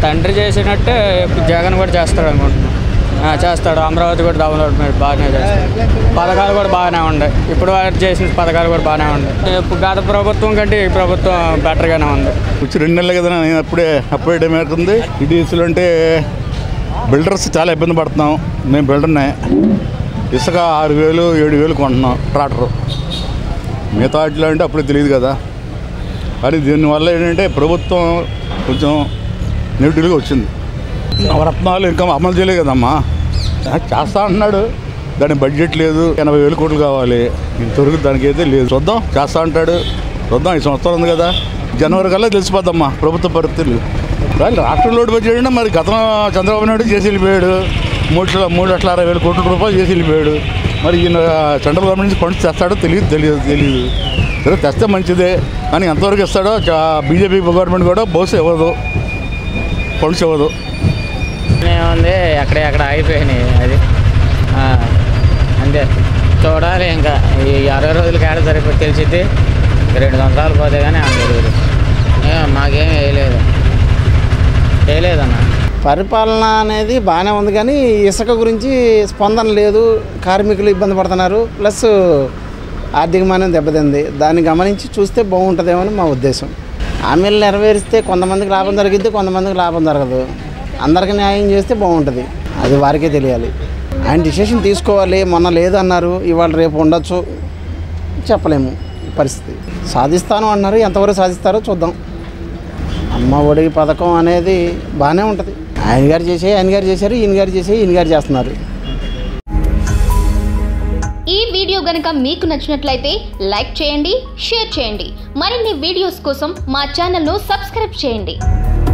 తండ్రి చేసినట్టే ఇప్పుడు జగన్ కూడా చేస్తాడు అనుకుంటున్నాను ఆ, చేస్తాడు అమరావతి కూడా డెవలప్ మీద బాగానే చేస్తాడు పథకాలు కూడా బాగానే ఉన్నాయి ఇప్పుడు వారు చేసిన పథకాలు కూడా బాగానే ఉన్నాయి ఇప్పుడు గత ప్రభుత్వం కంటే ఈ ప్రభుత్వం బెటర్గానే ఉంది వచ్చి రెండు నెలలు కదా నేను అప్పుడే అప్పుడే టైం అవుతుంది ఇటీసులు అంటే బిల్డర్స్ చాలా ఇబ్బంది పడుతున్నాం నేను బిల్డర్నే ఇసుక ఆరు వేలు ఏడు వేలు కొంటున్నాం ట్రాక్టర్ మిగతా వాటిలో అంటే అప్పుడే తెలియదు కదా కానీ దీనివల్ల ఏంటంటే ప్రభుత్వం కొంచెం నెగిటివ్గా వచ్చింది నవరత్నాలు ఇంకా అమలు చేయలేదు కదమ్మా చేస్తా అంటున్నాడు దాని బడ్జెట్ లేదు ఎనభై వేలు కోట్లు కావాలి ఇంతవరకు దానికి అయితే లేదు చూద్దాం చేస్తా అంటాడు చూద్దాం ఈ సంవత్సరం ఉంది కదా జనవరి కల్లా తెలిసిపోద్దమ్మా ప్రభుత్వ పరిస్థితులు వాళ్ళు రాష్ట్రంలో బడ్జెట్ అంటే మరి గతం చంద్రబాబు నాయుడు చేసి వెళ్ళిపోయాడు మూడు లక్షల మూడు లక్షల అరవై వేల కోట్ల రూపాయలు చేసి వెళ్ళిపోయాడు మరి ఈయన సెంట్రల్ గవర్నమెంట్ నుంచి ఫండ్స్ తెస్తాడో తెలియదు తెలియదు తెలియదు సరే తెస్తే మంచిదే కానీ ఎంతవరకు ఇస్తాడో బీజేపీ గవర్నమెంట్ కూడా బహుశా ఇవ్వదు ఫండ్స్ ఇవ్వదు ఏముంది ఎక్కడ ఎక్కడ అయిపోయినాయి అది ఆ, అంతే చూడాలి ఇంకా ఈ అరవై రోజులు కాడ సరిపోయి తెలిసిద్ది రెండు సంవత్సరాలు పోతే కానీ అంత తెలియదు ఏ, మాకేం వేయలేదు వేయలేదన్న పరిపాలన అనేది బాగానే ఉంది కానీ ఇసుక గురించి స్పందన లేదు కార్మికులు ఇబ్బంది పడుతున్నారు ప్లస్ ఆర్థికమానం దెబ్బతింది దాన్ని గమనించి చూస్తే బాగుంటుందేమో అని మా ఉద్దేశం హామీలు నెరవేరిస్తే కొంతమందికి లాభం జరిగిద్ది కొంతమందికి లాభం జరగదు అందరికీ న్యాయం చేస్తే బాగుంటుంది అది వారికే తెలియాలి ఆయన డిసిషన్ తీసుకోవాలి మొన్న లేదు అన్నారు ఇవాళ రేపు ఉండొచ్చు చెప్పలేము ఈ పరిస్థితి సాధిస్తాను అన్నారు ఎంతవరకు సాధిస్తారో చూద్దాం అమ్మ ఒడి పథకం అనేది బాగానే ఉంటుంది ఆయన గారు చేసే ఆయన గారు చేశారు ఈయన గారు చేసే ఈయన గారు చేస్తున్నారు ఈ వీడియో గనక మీకు నచ్చినట్లయితే లైక్ చేయండి షేర్ చేయండి మరిన్ని వీడియోస్ కోసం మా ఛానల్ను సబ్స్క్రైబ్ చేయండి